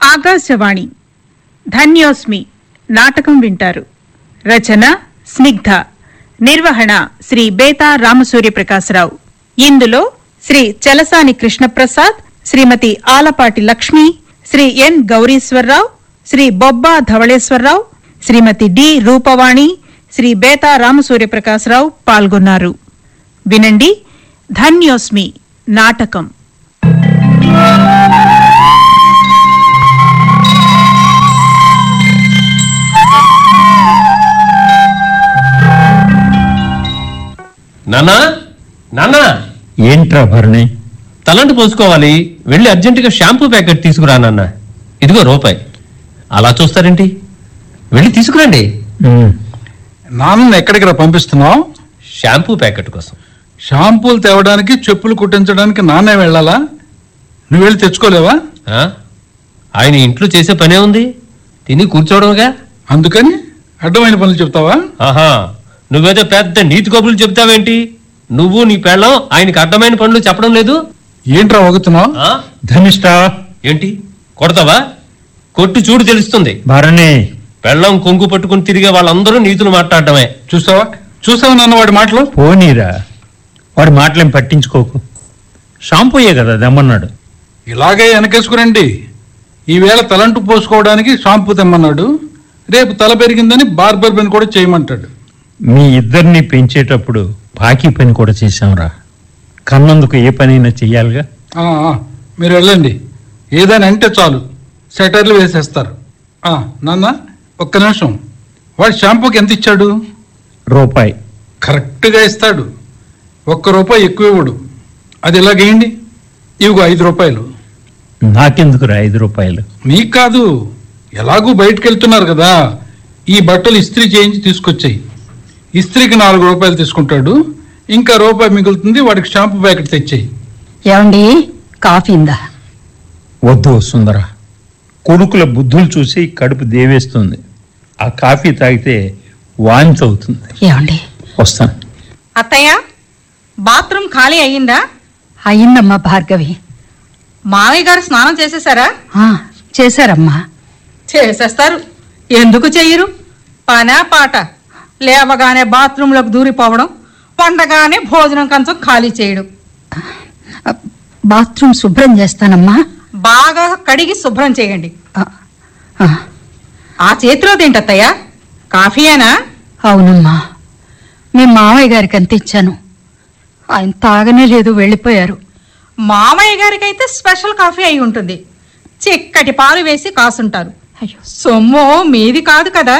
ఆకాశవాణి ధన్యోస్మి నాటకం వింటారు రచన స్నిగ్ధ నిర్వహణ శ్రీ బేతా రామసూర్య ప్రకాశరావు ఇందులో శ్రీ చలసాని కృష్ణప్రసాద్ శ్రీమతి ఆలపాటి లక్ష్మి శ్రీ ఎన్ గౌరీశ్వరరావు శ్రీ బొబ్బా ధవళేశ్వరరావు శ్రీమతి డి రూపవాణి శ్రీ బేతా రామసూర్య ప్రకాశరావు పాల్గొన్నారు వినండి ధన్యోస్మి నాటకం నాన్నా నాన్నా ఏంట్రా భరణి తలంటు పోసుకోవాలి వెళ్ళి అర్జెంటుగా షాంపూ ప్యాకెట్ తీసుకురా నాన్న ఇదిగో రూపాయి అలా చూస్తారేంటి వెళ్ళి తీసుకురండి ఉమ్, నాన్న ఎక్కడికి రా పంపిస్తున్నావు షాంపూ ప్యాకెట్ కోసం షాంపూలు తేవడానికి చెప్పులు కుట్టించడానికి నాన్నే వెళ్ళాలా నువ్వు వెళ్ళి తెచ్చుకోలేవా ఆ? ఆయన ఇంట్లో చేసే పనే ఉంది తిని కూర్చోవడంగా అందుకని అడ్డమైన పనులు చెప్తావా ఆహా నువ్వేదో పెద్ద నీతి కబుర్లు చెప్తావేంటి నువ్వు నీ పెళ్ళం ఆయనకి అర్థమైన పనులు చెప్పడం లేదు ఏంట్రా వగుతున్నావు ఆ? ధనిష్ట ఏంటి కొడతావా కొట్టు చూడు తెలుస్తుంది భరణి పెళ్ళం కొంగు పట్టుకుని తిరిగే వాళ్ళందరూ నీతులు మాట్లాడటమే చూసావా చూసావా నాన్న వాడి మాటలు పోనీరా వాడి మాటలేం పట్టించుకోకు షాంపూయే కదా దమ్మన్నాడు ఇలాగే వెనకేసుకురండి ఈవేళ తలంటు పోసుకోవడానికి షాంపూ తెమ్మన్నాడు రేపు తల పెరిగిందని బార్బర్ పని కూడా చేయమంటాడు మీ ఇద్దరిని పెంచేటప్పుడు బాకీ పని కూడా చేశాంరా కన్నందుకు ఏ పనైనా చెయ్యాలిగా ఆ, ఆ, మీరు వెళ్ళండి ఏదైనా అంటే చాలు సెటర్లు వేసేస్తారు ఆ, నాన్న ఒక్క నిమిషం వాడు షాంపూకి ఎంత ఇచ్చాడు రూపాయి కరెక్ట్గా ఇస్తాడు ఒక్క రూపాయి ఎక్కువ ఇవ్వడు అది ఇలాగేయండి ఇవిగో ఐదు రూపాయలు నాకెందుకురా ఐదు రూపాయలు నీకు కాదు ఎలాగూ బయటకు వెళ్తున్నారు కదా ఈ బట్టలు ఇస్త్రీ చేయించి తీసుకొచ్చాయి ఇస్త్రీకి నాలుగు రూపాయలు తీసుకుంటాడు ఇంకా రూపాయి మిగులుతుంది వాడికి షాంపూ ప్యాకెట్ తెచ్చాయి ఏమండి కాఫీ ఇందా వద్దు సుందర కొడుకుల బుద్ధులు చూసి కడుపు దేవేస్తుంది ఆ కాఫీ తాగితే వాంతి అవుతుంది ఏమండి వస్తాను అత్తయ్య బాత్రూమ్ ఖాళీ అయ్యిందా అయిందమ్మా భార్గవి మావయ్య గారు స్నానం చేసేసారా ఆ, చేశారమ్మా చేసేస్తారు ఎందుకు చెయ్యరు పనా పాట లేవగానే బాత్రూంలోకి దూరిపోవడం వండగానే భోజనం కంచం ఖాళీ చేయడం ఆ, బాత్రూమ్ శుభ్రం చేస్తానమ్మా బాగా కడిగి శుభ్రం చేయండి ఆ, ఆ, ఆ చేతిలో తింటత్తయ్య కాఫీయేనా అవునమ్మా మీ మామయ్య గారికి అంత ఇచ్చాను ఆయన తాగనే లేదు వెళ్ళిపోయారు మామయ్య గారికైతే స్పెషల్ కాఫీ అయి ఉంటుంది చిక్కటి పాలు వేసి కాసుంటారు అయ్యో సొమ్ము మీది కాదు కదా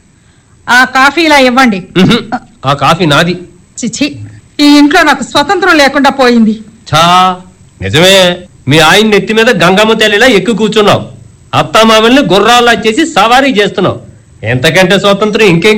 ఆ కాఫీ ఇలా ఇవ్వండి ఉహుం. ఆ కాఫీ నాది చిచి ఈ ఇంట్లో నాకు స్వతంత్రం లేకుండా పోయింది ఛా నిజమే మీ ఆయన నెత్తి మీద గంగమ్మ తల్లిలా ఎక్కు కూర్చున్నావు అత్తామామల్ని గుర్రాల్లా చేసి సవారీ చేస్తున్నావు ఎంతకంటే స్వాతంత్రం ఇంకేం